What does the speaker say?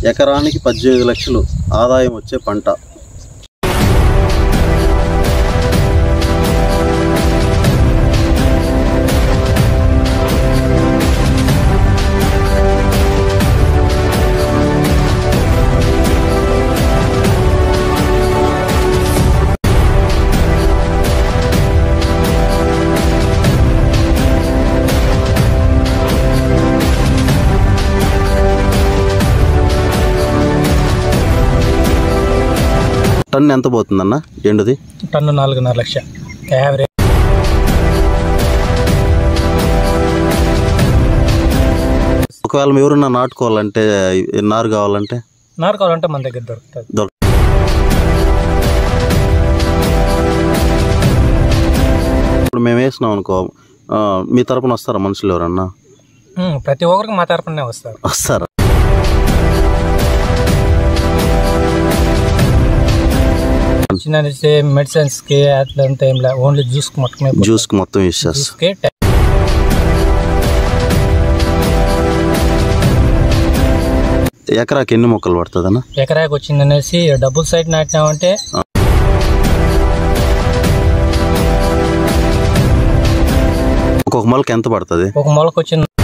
ఎకరానికి పద్దెనిమిది లక్షలు ఆదాయం వచ్చే పంట టన్ ఎంత పోతుందన్న ఎండుది టన్ను నాలుగున్నర లక్ష యావరేజ్ ఒకవేళ ఎవరన్నా నాటుకోవాలంటే నారు కావాలంటే నారు కావాలంటే మన దగ్గర దొరుకుతుంది దొరక ఇప్పుడు మేము వేసినాం అనుకో ఆ, మీ తరపున వస్తారా మనుషులు ఎవరన్నా ఉమ్, ప్రతి ఒక్కరికి మా తరపునే వస్తారు వస్తారా చిన్న మెడిసిన్స్ కి అట్లంతా ఏం లేదు ఓన్లీ జ్యూస్ మొత్తమే జ్యూస్కి మొత్తం యూస్ చేస్తాం జ్యూస్ కి ఎకరాకి ఎన్ని మొక్కలు పడుతుందన్న ఎకరాకి వచ్చింది అనేసి డబుల్ సైడ్ నాటినామంటే ఒక్కొక్క మొలకి ఎంత పడుతుంది ఒక మొలక వచ్చింది